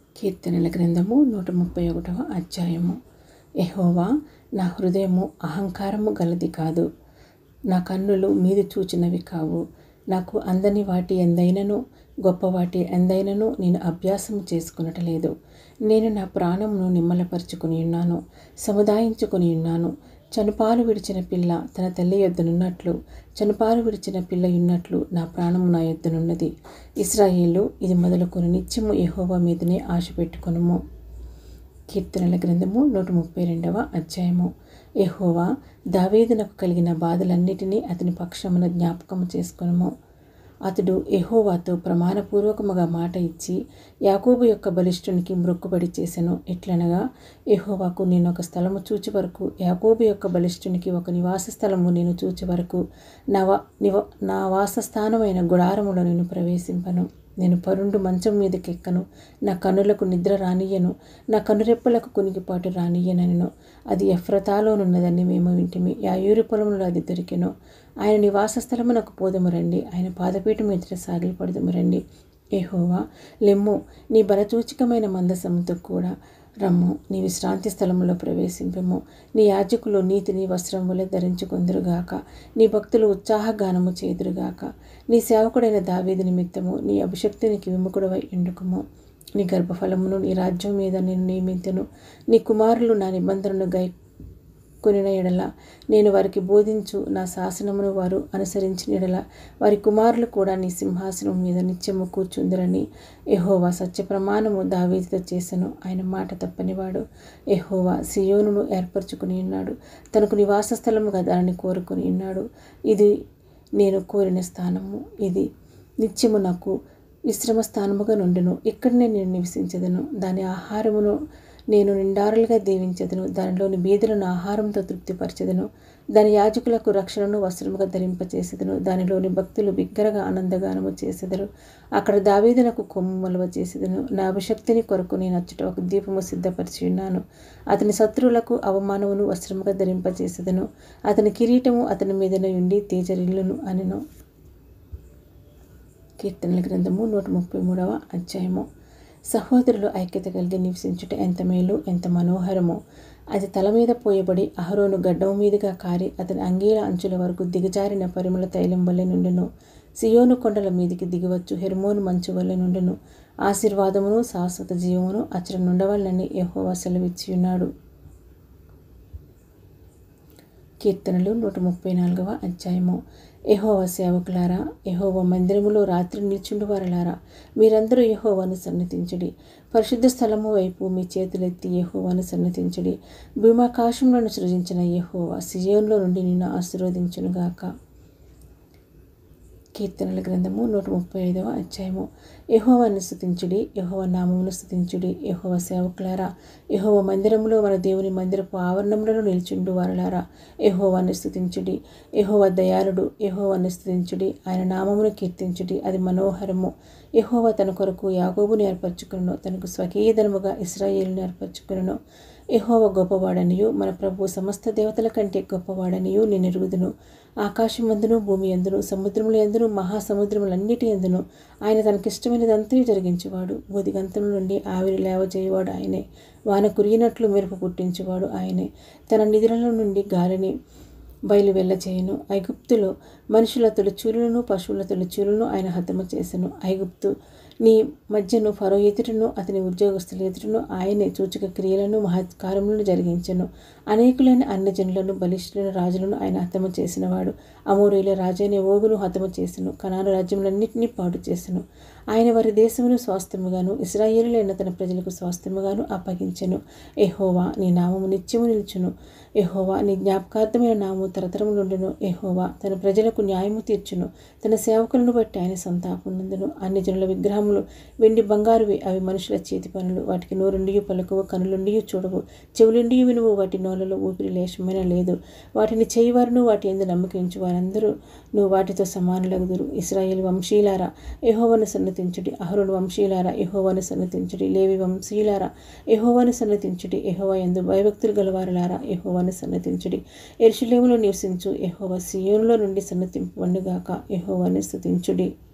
కీర్తనల గ్రంథము నూట ముప్పై ఒకటవ అధ్యాయము ఎహోవా నా హృదయము అహంకారము గలది కాదు నా కన్నులు మీది చూచినవి కావు నాకు అందని వాటి ఎందైనను గొప్ప వాటి ఎందైనను నేను అభ్యాసం చేసుకునటలేదు నేను నా ప్రాణమును నిమ్మలపరుచుకుని ఉన్నాను సముదాయించుకుని ఉన్నాను చనుపాలు విడిచిన పిల్ల తన తల్లి యొద్దనున్నట్లు చనుపాలు విడిచిన పిల్ల ఉన్నట్లు నా ప్రాణము నా యొద్దనున్నది ఇస్రాయేలు ఇది మొదలుకొని నిత్యము యెహోవా మీదనే ఆశ పెట్టుకొనుము కీర్తనల గ్రంథము నూట ముప్పై రెండవ అధ్యాయము యెహోవా దావీదునకు కలిగిన బాధలన్నిటినీ అతని పక్షమున జ్ఞాపకము చేసుకొనుము అతడు ఎహోవాతో ప్రమాణపూర్వకముగా మాట ఇచ్చి యాకోబు యొక్క బలిష్ఠునికి మ్రొక్కుబడి చేసెను ఎట్లనగా ఎహోవాకు నేను ఒక స్థలము చూచి వరకు యాకోబు యొక్క బలిష్ఠునికి ఒక నివాస స్థలము నేను చూచి వరకు నా వా నివ నా వాసస్థానమైన గుడారములో నేను ప్రవేశింపను నేను పరుండు మంచం మీదకెక్కను నా కన్నులకు నిద్ర రానియను నా కనురెప్పలకు కునికిపాటు రానియనను అది ఎఫ్రతాలోనున్నదని మేము వింటిమి యాయూరి పొలంలో అది దొరికెను ఆయన నివాస స్థలమునకు పోదము రండి ఆయన పాదపీఠం ఎదుట సాగిలపడదము రండి ఏహోవా లెమ్ము నీ బలచూచికమైన మందసముతో కూడా రమ్ము నీ విశ్రాంతి స్థలంలో ప్రవేశింపము నీ యాజకులు నీతిని వస్త్రం వలె ధరించుకుందరుగాక నీ భక్తులు ఉత్సాహగానము చేదురుగాక నీ సేవకుడైన దావీది నిమిత్తము నీ అభిషక్తునికి విముఖుడవై ఎండుకుము నీ గర్భఫలమును నీ రాజ్యం మీద నేను నియమించను నీ కుమారులు నా నిబంధనను గై కొనిన ఎడల నేను వారికి బోధించు నా శాసనమును వారు అనుసరించిన ఎడల వారి కుమారులు కూడా నీ సింహాసనం మీద నిత్యము కూర్చుందరని ఎహోవా సత్య ప్రమాణము దావీదితో చేసెను ఆయన మాట తప్పనివాడు ఎహోవా సియోనును ఏర్పరచుకుని ఉన్నాడు తనకు నివాస స్థలముగా దానిని కోరుకుని ఉన్నాడు ఇది నేను కోరిన స్థానము ఇది నిత్యము నాకు విశ్రమ స్థానముగా నుండును ఇక్కడనే నేను నివసించదను దాని ఆహారమును నేను నిండారులుగా దీవించదను దానిలోని బీదలను ఆహారంతో తృప్తిపరచదను దాని యాజకులకు రక్షణను వస్త్రముగా ధరింపచేసెదను దానిలోని భక్తులు బిగ్గరగా ఆనందగానము చేసెదరు అక్కడ దావీదునకు కొమ్ము మలువ చేసేదను నా అభిషక్తిని కొరకు నేను అచ్చట ఒక దీపము సిద్ధపరిచి ఉన్నాను అతని శత్రువులకు అవమానమును వస్త్రముగా ధరింపచేసేదను అతని కిరీటము అతని మీదనే ఉండి తేజరిల్లును అనెను కీర్తనల గ్రంథము నూట ముప్పై మూడవ అధ్యాయము సహోదరులు ఐక్యత కలిగి నివసించుట ఎంత మేలు ఎంత మనోహరమో అది తల మీద పోయబడి అహరోను గడ్డం మీదుగా కారి అతని అంగీల అంచుల వరకు దిగజారిన పరిమళ తైలం వల్లే నుండును సియోను కొండల మీదికి దిగవచ్చు హెర్మోను మంచు వల్లే నుండును ఆశీర్వాదమును శాశ్వత జీవమును అచర నుండవల్లని యెహోవా సెలవిచ్చి ఉన్నాడు కీర్తనలు నూట ముప్పై నాలుగవ అధ్యాయము యహోవ సేవకులారా యహోవ మందిరములో రాత్రి నిల్చుండు వారలారా మీరందరూ యహోవాను సన్నతించుడి పరిశుద్ధ స్థలము వైపు మీ చేతులెత్తి యహోవాను సన్నతించుడి భూమాకాశంలో సృజించిన యహోవా సియోన్లో నుండి నిన్ను ఆశీర్వదించునుగాక కీర్తనల గ్రంథము నూట ముప్పై ఐదవ అధ్యాయము యహోవాన్ని స్థుతించుడి యహోవ నామమును స్థుతించుడి యహోవ సేవకులారా యహోవ మందిరములో మన దేవుని మందిరపు ఆవరణములను నిల్చుండు వారలారా యహోవాన్ని స్థుతించుడి యహోవ దయాళుడు యహోవాన్ని స్థుతించుడి ఆయన నామమును కీర్తించుడి అది మనోహరము యహోవ తన కొరకు యాగోబుని ఏర్పరచుకును తనకు స్వకీయధనముగా ఇస్రాయేలును ఏర్పరచుకును యహోవ గొప్పవాడనియు మన ప్రభు సమస్త దేవతల కంటే గొప్పవాడనియు నేను ఎరుగుదును ఆకాశమందును భూమి ఎందును సముద్రముల ఎందును మహాసముద్రములన్నిటి ఎందును ఆయన తనకిష్టమైనదంతా జరిగించేవాడు బోధిగంతం నుండి ఆవిరి లేవజేయవాడు ఆయనే వాన కురిగినట్లు మెరుపు పుట్టించేవాడు ఆయనే తన నిధులలో నుండి గాలిని బయలు వెళ్ళచేయను ఐగుప్తులో మనుషుల తొలిచూరులను పశువుల తొలిచూరులను ఆయన హతము చేసెను ఐగుప్తు నీ మధ్యను ఫరో ఎదుటను అతని ఉద్యోగస్తుల ఎదుటను ఆయనే సూచక క్రియలను మహత్కారములను జరిగించెను అనేకులైన అన్యజనులను బలిష్ఠులైన రాజులను ఆయన హతము చేసినవాడు అమోరీల రాజైన ఓగును హతము చేసెను కనాను రాజ్యములన్నింటినీ పాటు చేసెను ఆయన వారి దేశమును స్వాస్థ్యముగాను ఇస్రాయేలులైన తన ప్రజలకు స్వాస్థ్యముగాను అప్పగించెను ఎహోవా నీ నామము నిత్యము నిల్చును ఎహోవా నీ జ్ఞాపకార్థమైన నామము తరతరములుండును ఎహోవా తన ప్రజలకు న్యాయము తీర్చును తన సేవకులను బట్టి ఆయన సంతాపమునందును అన్ని జనుల విగ్రహములు వెండి బంగారువి అవి మనుషుల చేతి పనులు వాటికి నోరుండియు పలుకవు కనులుండియు చూడవు చెవులుండియు వినువు వాటి నోలలో ఊపిరి లేశమైన లేదు వాటిని చేయవారును వాటి ఎందు నమ్మకించు వారందరూ నువ్వు వాటితో సమానులగుదురు ఇస్రాయేల్ వంశీలారా యహోవను సన్నతించుడి అహరుడు వంశీలారా యహోవను సన్నతించుడి లేవి వంశీలారా యహోవను సన్నతించుడి యహోవ ఎందు భయభక్తులు గలవారులారా యహోవను సన్నతించుడి ఎరుషులేములో నివసించు యహోవ సియోనులో నుండి సన్నతింపు వండుగాక యహోవను స్థుతించుడి